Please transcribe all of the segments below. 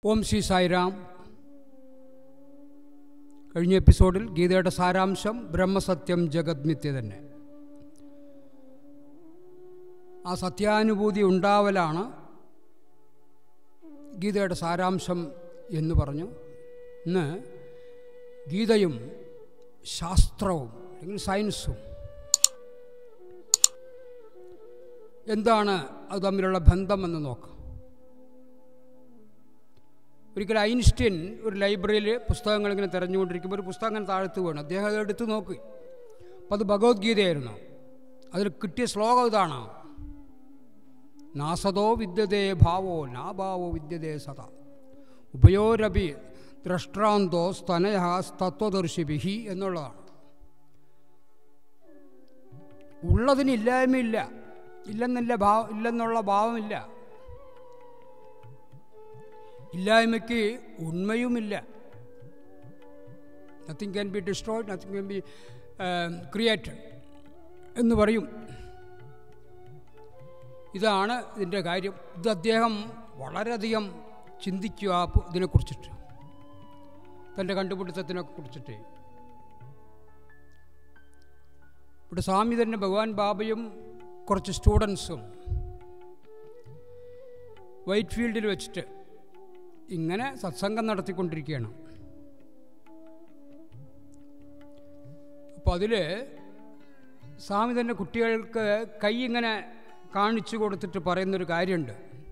ഓം ശ്രീ സായിരാം കഴിഞ്ഞ എപ്പിസോഡിൽ ഗീതയുടെ സാരാംശം ബ്രഹ്മസത്യം ജഗദ്മിത്യ തന്നെ ആ സത്യാനുഭൂതി ഉണ്ടാവലാണ് ഗീതയുടെ സാരാംശം എന്ന് പറഞ്ഞു ഇന്ന് ഗീതയും ശാസ്ത്രവും അല്ലെങ്കിൽ സയൻസും എന്താണ് അത് തമ്മിലുള്ള ബന്ധമെന്ന് നോക്കാം ഒരിക്കൽ ഐൻസ്റ്റീൻ ഒരു ലൈബ്രറിയിൽ പുസ്തകങ്ങൾ ഇങ്ങനെ തിരഞ്ഞുകൊണ്ടിരിക്കുമ്പോൾ ഒരു പുസ്തകം ഇങ്ങനെ താഴ്ത്തു വീണു അദ്ദേഹം അത് എടുത്ത് നോക്കി അപ്പം അത് ഭഗവത്ഗീതയായിരുന്നു അതിൽ കിട്ടിയ ശ്ലോകം ഇതാണ് നാസതോ വിദ്യതേ ഭാവോ നാഭാവോ വിദ്യതേ സത ഉഭയോരപി ദ്രഷ്ടാന്തോ സ്തനയ തത്വദർശിഭി എന്നുള്ളതാണ് ഉള്ളതിന് ഇല്ലായ്മയില്ല ഇല്ലെന്നില്ല ഭാവം ഇല്ലെന്നുള്ള ഭാവമില്ല ഇല്ലായ്മയ്ക്ക് ഉണ്മയുമില്ല nothing can be destroyed nothing can be created എന്ന് പറയും ഇതാണ് ഇതിൻ്റെ കാര്യം ഇത് അദ്ദേഹം വളരെയധികം ചിന്തിക്കുക ആ ഇതിനെക്കുറിച്ചിട്ട് തൻ്റെ കണ്ടുപിടുത്തത്തിനെ കുറിച്ചിട്ട് ഇവിടെ സ്വാമി തന്നെ ഭഗവാൻ ബാബയും കുറച്ച് സ്റ്റുഡൻസും വൈറ്റ് ഫീൽഡിൽ വെച്ചിട്ട് ഇങ്ങനെ സത്സംഗം നടത്തിക്കൊണ്ടിരിക്കുകയാണ് അപ്പോൾ അതിൽ സ്വാമി തന്നെ കുട്ടികൾക്ക് കൈ ഇങ്ങനെ കാണിച്ചു കൊടുത്തിട്ട് പറയുന്നൊരു കാര്യമുണ്ട്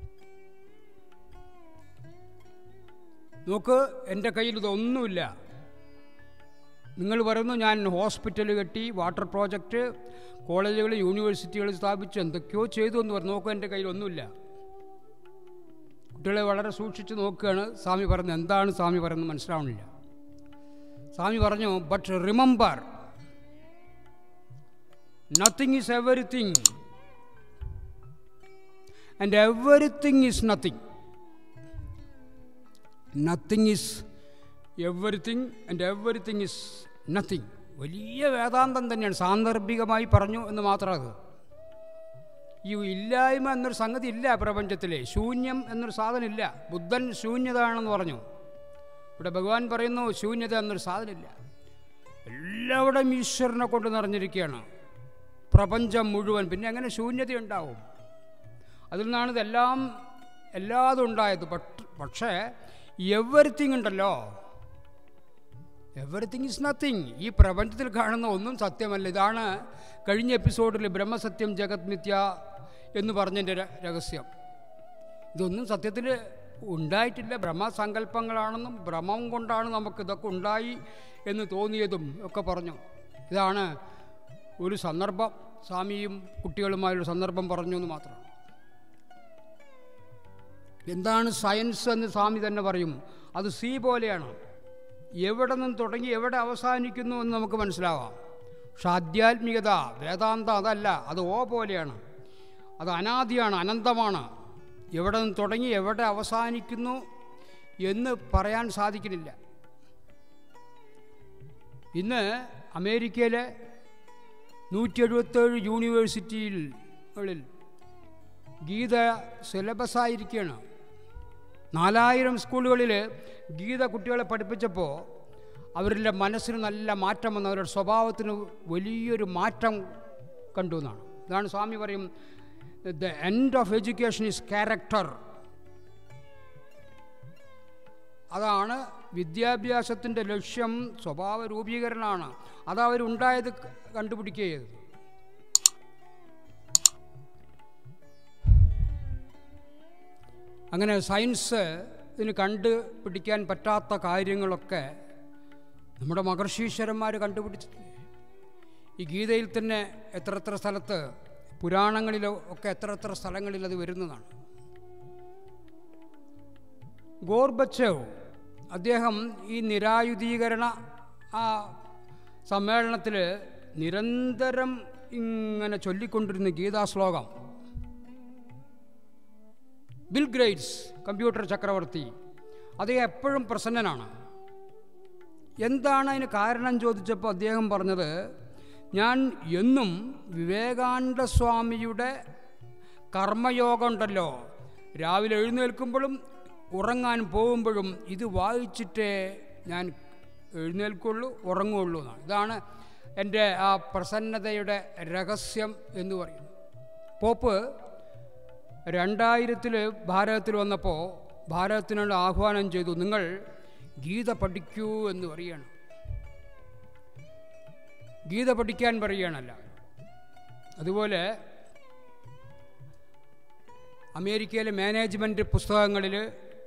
നോക്ക് എൻ്റെ കയ്യിൽ ഇതൊന്നുമില്ല നിങ്ങൾ പറയുന്നു ഞാൻ ഹോസ്പിറ്റൽ കെട്ടി വാട്ടർ പ്രോജക്റ്റ് കോളേജുകൾ യൂണിവേഴ്സിറ്റികൾ സ്ഥാപിച്ചു എന്തൊക്കെയോ ചെയ്തു എന്ന് പറഞ്ഞു നോക്കൂ എൻ്റെ കയ്യിൽ ഒന്നുമില്ല കുട്ടികളെ വളരെ സൂക്ഷിച്ച് നോക്കുകയാണ് സ്വാമി പറയുന്നത് എന്താണ് സ്വാമി പറയുന്നത് മനസ്സിലാവണില്ല സ്വാമി പറഞ്ഞു but remember nothing is everything and everything is nothing nothing is everything and everything is nothing വലിയ വേദാന്തം തന്നെയാണ് സാന്ദർഭികമായി പറഞ്ഞു എന്ന് മാത്രം അത് ഈ ഇല്ലായ്മ എന്നൊരു സംഗതി ഇല്ല പ്രപഞ്ചത്തിലെ ശൂന്യം എന്നൊരു സാധനമില്ല ബുദ്ധൻ ശൂന്യതാണെന്ന് പറഞ്ഞു ഇവിടെ ഭഗവാൻ പറയുന്നു ശൂന്യത എന്നൊരു സാധനമില്ല എല്ലാവിടെയും ഈശ്വരനെ കൊണ്ട് നിറഞ്ഞിരിക്കുകയാണ് പ്രപഞ്ചം മുഴുവൻ പിന്നെ എങ്ങനെ ശൂന്യത ഉണ്ടാവും അതിൽ നിന്നാണ് ഇതെല്ലാം എല്ലാതും ഉണ്ടായത് പക്ഷേ എവറിത്തിങ് ഉണ്ടല്ലോ എവറിത്തിങ് ഇസ് നത്തിങ് ഈ പ്രപഞ്ചത്തിൽ കാണുന്ന ഒന്നും സത്യമല്ല ഇതാണ് കഴിഞ്ഞ എപ്പിസോഡിൽ ബ്രഹ്മസത്യം ജഗത് മിഥ്യ എന്ന് പറഞ്ഞതിൻ്റെ രഹസ്യം ഇതൊന്നും സത്യത്തിൽ ഉണ്ടായിട്ടില്ല ബ്രഹ്മസങ്കല്പങ്ങളാണെന്നും ഭ്രമം കൊണ്ടാണ് നമുക്ക് ഇതൊക്കെ ഉണ്ടായി എന്ന് തോന്നിയതും ഒക്കെ പറഞ്ഞു ഇതാണ് ഒരു സന്ദർഭം സ്വാമിയും കുട്ടികളുമായൊരു സന്ദർഭം പറഞ്ഞു എന്ന് മാത്രം എന്താണ് സയൻസ് എന്ന് സ്വാമി തന്നെ പറയും അത് സി പോലെയാണ് എവിടെ നിന്ന് തുടങ്ങി എവിടെ അവസാനിക്കുന്നു എന്ന് നമുക്ക് മനസ്സിലാവാം പക്ഷെ ആധ്യാത്മികത വേദാന്ത അതല്ല അത് ഓ പോലെയാണ് അത് അനാദിയാണ് അനന്തമാണ് എവിടെ നിന്ന് തുടങ്ങി എവിടെ അവസാനിക്കുന്നു എന്ന് പറയാൻ സാധിക്കുന്നില്ല ഇന്ന് അമേരിക്കയിലെ നൂറ്റി എഴുപത്തേഴ് യൂണിവേഴ്സിറ്റികളിൽ ഗീത സിലബസായിരിക്കുകയാണ് നാലായിരം സ്കൂളുകളിൽ ഗീത കുട്ടികളെ പഠിപ്പിച്ചപ്പോൾ അവരുടെ മനസ്സിന് നല്ല മാറ്റം വന്നു അവരുടെ സ്വഭാവത്തിന് വലിയൊരു മാറ്റം കണ്ടു എന്നാണ് ഇതാണ് സ്വാമി പറയും the end of education is character അതാണ് വിദ്യാഭ്യാസത്തിൻ്റെ ലക്ഷ്യം സ്വഭാവ രൂപീകരണമാണ് അതവരുണ്ടായത് കണ്ടുപിടിക്കുക ചെയ്തത് അങ്ങനെ സയൻസ് ഇതിന് കണ്ടുപിടിക്കാൻ പറ്റാത്ത കാര്യങ്ങളൊക്കെ നമ്മുടെ മഹർഷീശ്വരന്മാർ കണ്ടുപിടിച്ചിട്ടുണ്ട് ഈ ഗീതയിൽ തന്നെ എത്ര എത്ര സ്ഥലത്ത് പുരാണങ്ങളിലോ ഒക്കെ എത്ര എത്ര സ്ഥലങ്ങളിൽ അത് വരുന്നതാണ് ഗോർബച്ചവ് അദ്ദേഹം ഈ നിരായുധീകരണ ആ സമ്മേളനത്തിൽ നിരന്തരം ഇങ്ങനെ ചൊല്ലിക്കൊണ്ടിരുന്ന ഗീതാശ്ലോകം ബിൽ ഗ്രേറ്റ്സ് കമ്പ്യൂട്ടർ ചക്രവർത്തി അദ്ദേഹം എപ്പോഴും പ്രസന്നനാണ് എന്താണ് അതിന് കാരണം ചോദിച്ചപ്പോൾ അദ്ദേഹം പറഞ്ഞത് ഞാൻ എന്നും വിവേകാനന്ദ സ്വാമിയുടെ കർമ്മയോഗം ഉണ്ടല്ലോ രാവിലെ എഴുന്നേൽക്കുമ്പോഴും ഉറങ്ങാൻ പോകുമ്പോഴും ഇത് വായിച്ചിട്ടേ ഞാൻ എഴുന്നേൽക്കുള്ളൂ ഉറങ്ങുള്ളൂ എന്നാണ് ഇതാണ് എൻ്റെ ആ പ്രസന്നതയുടെ രഹസ്യം എന്ന് പറയുന്നത് പോപ്പ് രണ്ടായിരത്തിൽ ഭാരതത്തിൽ വന്നപ്പോൾ ഭാരതത്തിനോട് ആഹ്വാനം ചെയ്തു നിങ്ങൾ ഗീത പഠിക്കൂ എന്ന് പറയുകയാണ് ഗീത പഠിക്കാൻ പറയുകയാണല്ല അതുപോലെ അമേരിക്കയിലെ മാനേജ്മെൻറ്റ് പുസ്തകങ്ങളിൽ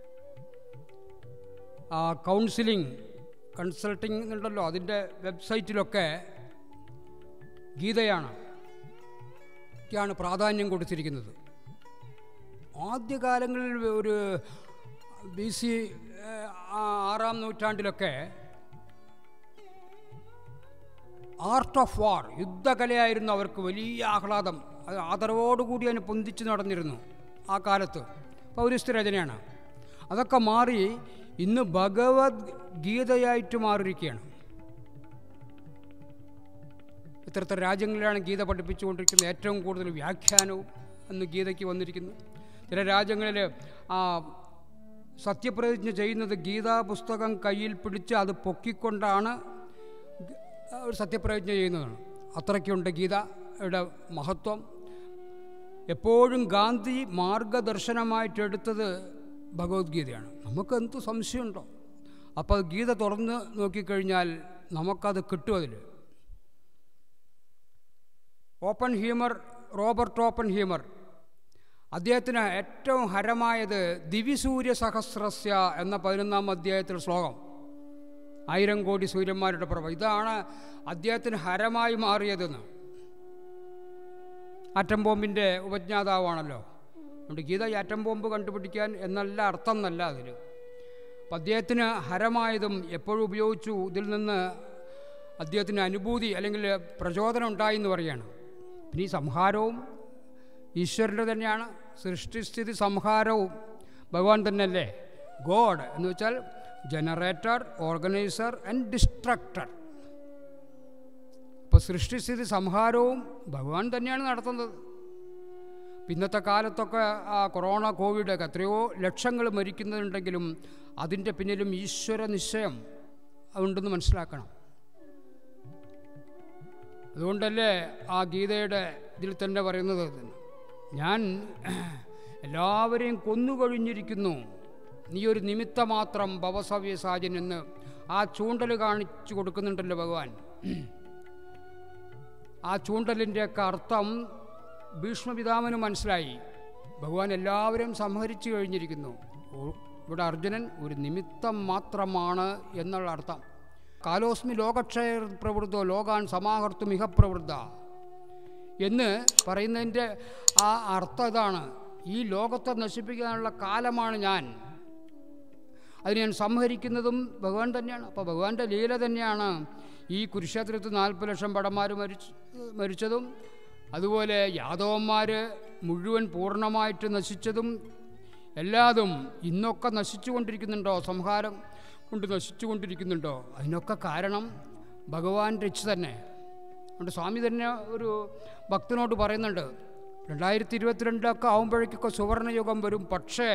കൗൺസിലിംഗ് കൺസൾട്ടിങ് എന്നുണ്ടല്ലോ അതിൻ്റെ വെബ്സൈറ്റിലൊക്കെ ഗീതയാണ് ാണ് പ്രാധാന്യം കൊടുത്തിരിക്കുന്നത് ആദ്യകാലങ്ങളിൽ ഒരു ബി സി ആറാം നൂറ്റാണ്ടിലൊക്കെ ആർട്ട് ഓഫ് വാർ യുദ്ധകലയായിരുന്നു അവർക്ക് വലിയ ആഹ്ലാദം അത് ആദരവോടുകൂടി അതിന് പൊന്തിച്ച് നടന്നിരുന്നു ആ കാലത്ത് പൗരസ്ത്യ രചനയാണ് അതൊക്കെ മാറി ഇന്ന് ഭഗവത് ഗീതയായിട്ട് മാറിയിരിക്കുകയാണ് ഇത്തരത്തെ രാജ്യങ്ങളിലാണ് ഗീത പഠിപ്പിച്ചുകൊണ്ടിരിക്കുന്നത് ഏറ്റവും കൂടുതൽ വ്യാഖ്യാനവും അന്ന് ഗീതയ്ക്ക് വന്നിരിക്കുന്നു ചില രാജ്യങ്ങളിൽ ആ സത്യപ്രതിജ്ഞ ചെയ്യുന്നത് ഗീതാ പുസ്തകം കയ്യിൽ പിടിച്ച് അത് പൊക്കിക്കൊണ്ടാണ് ഒരു സത്യപ്രതിജ്ഞ ചെയ്യുന്നതാണ് അത്രയ്ക്കുണ്ട് ഗീതയുടെ മഹത്വം എപ്പോഴും ഗാന്ധി മാർഗദർശനമായിട്ടെടുത്തത് ഭഗവത്ഗീതയാണ് നമുക്ക് എന്ത് സംശയമുണ്ടോ അപ്പോൾ ഗീത തുറന്ന് നോക്കിക്കഴിഞ്ഞാൽ നമുക്കത് കിട്ടും അതിൽ Oppenheimer Robert Oppenheimer അദ്ദേഹത്തിന് ഏറ്റവും ഹരമായത് ദിവിസൂര്യ സഹസ്രസ്യ എന്ന പതിനൊന്നാം അധ്യായത്തിൽ ശ്ലോകം ആയിരം കോടി സൂര്യന്മാരുടെ പ്രഭ ഇതാണ് അദ്ദേഹത്തിന് ഹരമായി മാറിയതെന്ന് ആറ്റം ബോംബിൻ്റെ ഉപജ്ഞാതാവാണല്ലോ അതുകൊണ്ട് ഗീത ഈ ആറ്റം ബോംബ് കണ്ടുപിടിക്കാൻ എന്നല്ല അർത്ഥം എന്നല്ല അതിന് അപ്പം അദ്ദേഹത്തിന് ഹരമായതും എപ്പോഴും ഉപയോഗിച്ചു ഇതിൽ നിന്ന് അദ്ദേഹത്തിന് അനുഭൂതി അല്ലെങ്കിൽ പ്രചോദനം ഉണ്ടായി എന്ന് പറയുകയാണ് പിന്നെ ഈ സംഹാരവും ഈശ്വരൻ്റെ തന്നെയാണ് സൃഷ്ടിസ്ഥിതി സംഹാരവും ഭഗവാൻ തന്നെയല്ലേ ഗോഡ് എന്ന് വെച്ചാൽ ജനറേറ്റർ ഓർഗനൈസർ ആൻഡ് ഡിസ്ട്രക്ടർ ഇപ്പോൾ സൃഷ്ടിസ്ഥിതി സംഹാരവും ഭഗവാൻ തന്നെയാണ് നടത്തുന്നത് ഇന്നത്തെ കാലത്തൊക്കെ ആ കൊറോണ കോവിഡൊക്കെ എത്രയോ ലക്ഷങ്ങൾ മരിക്കുന്നുണ്ടെങ്കിലും അതിൻ്റെ പിന്നിലും ഈശ്വര നിശ്ചയം അതുണ്ടെന്ന് മനസ്സിലാക്കണം അതുകൊണ്ടല്ലേ ആ ഗീതയുടെ ഇതിൽ തന്നെ പറയുന്നത് ഞാൻ എല്ലാവരെയും കൊന്നുകഴിഞ്ഞിരിക്കുന്നു നീ ഒരു നിമിത്തമാത്രം ഭവസവ്യ സാജൻ എന്ന് ആ ചൂണ്ടൽ കാണിച്ചു കൊടുക്കുന്നുണ്ടല്ലോ ഭഗവാൻ ആ ചൂണ്ടലിൻ്റെയൊക്കെ അർത്ഥം ഭീഷ്മപിതാവിന് മനസ്സിലായി ഭഗവാൻ എല്ലാവരും സംഹരിച്ചു കഴിഞ്ഞിരിക്കുന്നു ഇവിടെ അർജുനൻ ഒരു നിമിത്തം മാത്രമാണ് എന്നുള്ള അർത്ഥം കാലോസ്മി ലോകക്ഷയ പ്രവൃത്തോ ലോകാൻ സമാഹർത്തു മിഹ പ്രവൃത്ത എന്ന് പറയുന്നതിൻ്റെ ആ അർത്ഥം ഇതാണ് ഈ ലോകത്തെ നശിപ്പിക്കാനുള്ള കാലമാണ് ഞാൻ അതിന് ഞാൻ സംഹരിക്കുന്നതും ഭഗവാൻ തന്നെയാണ് അപ്പോൾ ഭഗവാന്റെ ലീല തന്നെയാണ് ഈ കുരുക്ഷേത്രത്തിൽ നാൽപ്പത് ലക്ഷം പടന്മാർ മരിച്ച് മരിച്ചതും അതുപോലെ യാദവന്മാർ മുഴുവൻ പൂർണ്ണമായിട്ട് നശിച്ചതും എല്ലാതും ഇന്നൊക്കെ നശിച്ചു കൊണ്ടിരിക്കുന്നുണ്ടോ സംഹാരം കൊണ്ട് നശിച്ചു കൊണ്ടിരിക്കുന്നുണ്ടോ അതിനൊക്കെ കാരണം ഭഗവാന്റെ ഇച്ഛ തന്നെ അതുകൊണ്ട് സ്വാമി തന്നെ ഒരു ഭക്തനോട് പറയുന്നുണ്ട് രണ്ടായിരത്തി ഇരുപത്തിരണ്ടൊക്കെ ആകുമ്പോഴേക്കൊക്കെ സുവർണയുഗം വരും പക്ഷേ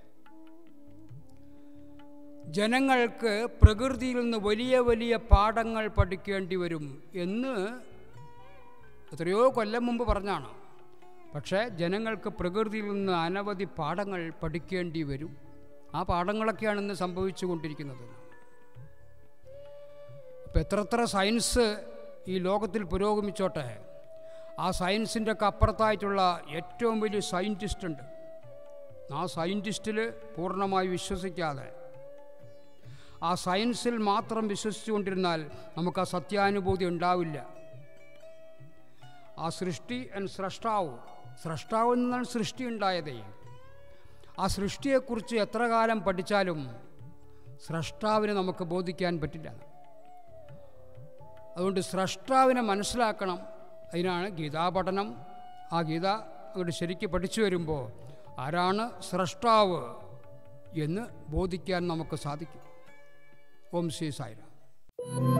ജനങ്ങൾക്ക് പ്രകൃതിയിൽ നിന്ന് വലിയ വലിയ പാഠങ്ങൾ പഠിക്കേണ്ടി വരും എന്ന് എത്രയോ കൊല്ലം മുമ്പ് പറഞ്ഞാണ് പക്ഷേ ജനങ്ങൾക്ക് പ്രകൃതിയിൽ നിന്ന് അനവധി പാഠങ്ങൾ പഠിക്കേണ്ടി വരും ആ പാഠങ്ങളൊക്കെയാണ് ഇന്ന് സംഭവിച്ചു കൊണ്ടിരിക്കുന്നത് അപ്പം എത്രത്ര സയൻസ് ഈ ലോകത്തിൽ പുരോഗമിച്ചോട്ടെ ആ സയൻസിൻ്റെ ഒക്കെ അപ്പുറത്തായിട്ടുള്ള ഏറ്റവും വലിയ സയൻറ്റിസ്റ്റ് ഉണ്ട് ആ സയൻറ്റിസ്റ്റിൽ പൂർണ്ണമായി വിശ്വസിക്കാതെ ആ സയൻസിൽ മാത്രം വിശ്വസിച്ചുകൊണ്ടിരുന്നാൽ നമുക്ക് ആ സത്യാനുഭൂതി ഉണ്ടാവില്ല ആ സൃഷ്ടി ആൻഡ് സ്രഷ്ടാവ് സ്രഷ്ടാവിൽ നിന്നാണ് സൃഷ്ടി ഉണ്ടായതേ ആ സൃഷ്ടിയെക്കുറിച്ച് എത്ര കാലം പഠിച്ചാലും സ്രഷ്ടാവിനെ നമുക്ക് ബോധിക്കാൻ പറ്റില്ല അതുകൊണ്ട് സ്രഷ്ടാവിനെ മനസ്സിലാക്കണം അതിനാണ് ഗീതാപഠനം ആ ഗീത അങ്ങോട്ട് ശരിക്ക് പഠിച്ചു വരുമ്പോൾ ആരാണ് സ്രഷ്ടാവ് എന്ന് ബോധിക്കാൻ നമുക്ക് സാധിക്കും ഓം ശ്രീ സായിരാം